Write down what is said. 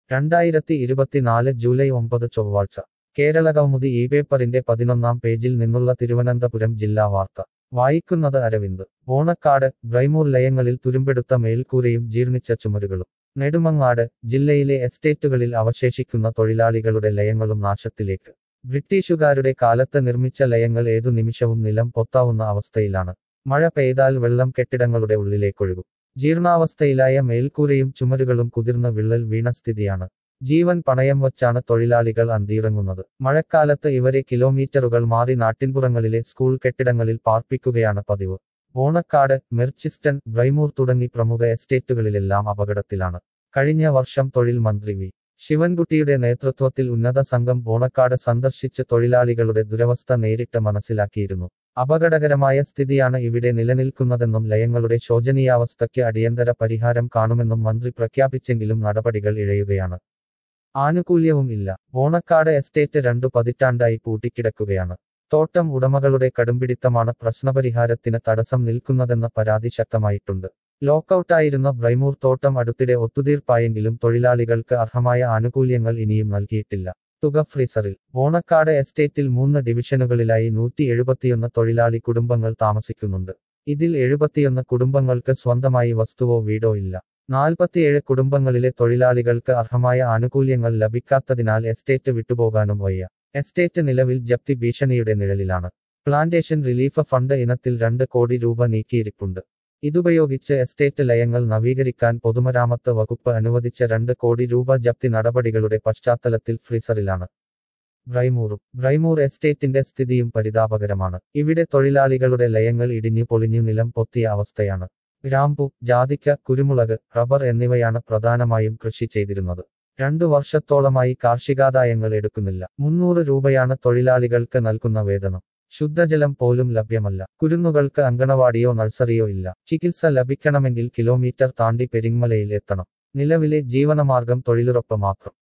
രണ്ടായിരത്തി ഇരുപത്തിനാല് ജൂലൈ ഒമ്പത് ചൊവ്വാഴ്ച കേരളകൗമുദി ഈ പേപ്പറിന്റെ പതിനൊന്നാം പേജിൽ നിന്നുള്ള തിരുവനന്തപുരം ജില്ലാ വാർത്ത വായിക്കുന്നത് അരവിന്ദ് ഓണക്കാട് ബ്രൈമൂർ ലയങ്ങളിൽ തുരുമ്പെടുത്ത മേൽക്കൂരയും ജീർണിച്ച ചുമരുകളും നെടുമങ്ങാട് ജില്ലയിലെ എസ്റ്റേറ്റുകളിൽ അവശേഷിക്കുന്ന തൊഴിലാളികളുടെ ലയങ്ങളും നാശത്തിലേക്ക് ബ്രിട്ടീഷുകാരുടെ കാലത്ത് നിർമ്മിച്ച ലയങ്ങൾ ഏതു നിമിഷവും നിലം പൊത്താവുന്ന അവസ്ഥയിലാണ് മഴ പെയ്താൽ വെള്ളം കെട്ടിടങ്ങളുടെ ഉള്ളിലേക്കൊഴുകും ജീർണാവസ്ഥയിലായ മേൽക്കൂരയും ചുമരുകളും കുതിർന്ന വിള്ളൽ വീണ സ്ഥിതിയാണ് ജീവൻ പണയം വച്ചാണ് തൊഴിലാളികൾ അന്തിയിറങ്ങുന്നത് മഴക്കാലത്ത് ഇവരെ കിലോമീറ്ററുകൾ മാറി നാട്ടിൻപുറങ്ങളിലെ സ്കൂൾ കെട്ടിടങ്ങളിൽ പാർപ്പിക്കുകയാണ് പതിവ് ഓണക്കാട് മെർച്ചിസ്റ്റൺ ബ്രൈമൂർ തുടങ്ങി പ്രമുഖ എസ്റ്റേറ്റുകളിലെല്ലാം അപകടത്തിലാണ് കഴിഞ്ഞ വർഷം തൊഴിൽ മന്ത്രി വി ശിവൻകുട്ടിയുടെ നേതൃത്വത്തിൽ ഉന്നത സംഘം ഓണക്കാട് സന്ദർശിച്ച് തൊഴിലാളികളുടെ ദുരവസ്ഥ നേരിട്ട് മനസ്സിലാക്കിയിരുന്നു അപകടകരമായ സ്ഥിതിയാണ് ഇവിടെ നിലനിൽക്കുന്നതെന്നും ലയങ്ങളുടെ ശോചനീയാവസ്ഥയ്ക്ക് അടിയന്തര പരിഹാരം കാണുമെന്നും മന്ത്രി പ്രഖ്യാപിച്ചെങ്കിലും നടപടികൾ ഇഴയുകയാണ് ആനുകൂല്യവും ഇല്ല ഓണക്കാട് എസ്റ്റേറ്റ് രണ്ടു പതിറ്റാണ്ടായി പൂട്ടിക്കിടക്കുകയാണ് തോട്ടം ഉടമകളുടെ കടുംപിടിത്തമാണ് പ്രശ്നപരിഹാരത്തിന് തടസ്സം നിൽക്കുന്നതെന്ന പരാതി ശക്തമായിട്ടുണ്ട് ലോക്കൌട്ടായിരുന്ന ബ്രൈമൂർ തോട്ടം അടുത്തിടെ ഒത്തുതീർപ്പായെങ്കിലും തൊഴിലാളികൾക്ക് അർഹമായ ആനുകൂല്യങ്ങൾ ഇനിയും നൽകിയിട്ടില്ല തുക ഫ്രീസറിൽ ഓണക്കാട് എസ്റ്റേറ്റിൽ മൂന്ന് ഡിവിഷനുകളിലായി നൂറ്റി എഴുപത്തിയൊന്ന് തൊഴിലാളി കുടുംബങ്ങൾ താമസിക്കുന്നുണ്ട് ഇതിൽ എഴുപത്തിയൊന്ന് കുടുംബങ്ങൾക്ക് സ്വന്തമായി വസ്തുവോ വീടോ ഇല്ല നാൽപ്പത്തിയേഴ് കുടുംബങ്ങളിലെ തൊഴിലാളികൾക്ക് അർഹമായ ആനുകൂല്യങ്ങൾ ലഭിക്കാത്തതിനാൽ എസ്റ്റേറ്റ് വിട്ടുപോകാനും വയ്യ എസ്റ്റേറ്റ് നിലവിൽ ജപ്തി ഭീഷണിയുടെ നിഴലിലാണ് പ്ലാന്റേഷൻ റിലീഫ് ഫണ്ട് ഇനത്തിൽ രണ്ട് കോടി രൂപ നീക്കിയിരിപ്പുണ്ട് ഇതുപയോഗിച്ച് എസ്റ്റേറ്റ് ലയങ്ങൾ നവീകരിക്കാൻ പൊതുമരാമത്ത് വകുപ്പ് അനുവദിച്ച രണ്ട് കോടി രൂപ ജപ്തി നടപടികളുടെ പശ്ചാത്തലത്തിൽ ഫ്രീസറിലാണ് ബ്രൈമൂറും ബ്രൈമൂർ എസ്റ്റേറ്റിന്റെ സ്ഥിതിയും പരിതാപകരമാണ് ഇവിടെ തൊഴിലാളികളുടെ ലയങ്ങൾ ഇടിഞ്ഞു പൊളിഞ്ഞു നിലം പൊത്തിയ അവസ്ഥയാണ് ഗ്രാമ്പു ജാതിക്ക കുരുമുളക് റബ്ബർ എന്നിവയാണ് പ്രധാനമായും കൃഷി ചെയ്തിരുന്നത് രണ്ടു വർഷത്തോളമായി കാർഷികാദായങ്ങൾ എടുക്കുന്നില്ല മുന്നൂറ് രൂപയാണ് തൊഴിലാളികൾക്ക് നൽകുന്ന വേതനം ശുദ്ധജലം പോലും ലഭ്യമല്ല കുരുന്നുകൾക്ക് അങ്കണവാടിയോ നഴ്സറിയോ ഇല്ല ചികിത്സ ലഭിക്കണമെങ്കിൽ കിലോമീറ്റർ താണ്ടി പെരിങ്ങമലയിൽ എത്തണം നിലവിലെ ജീവനമാർഗം തൊഴിലുറപ്പ് മാത്രം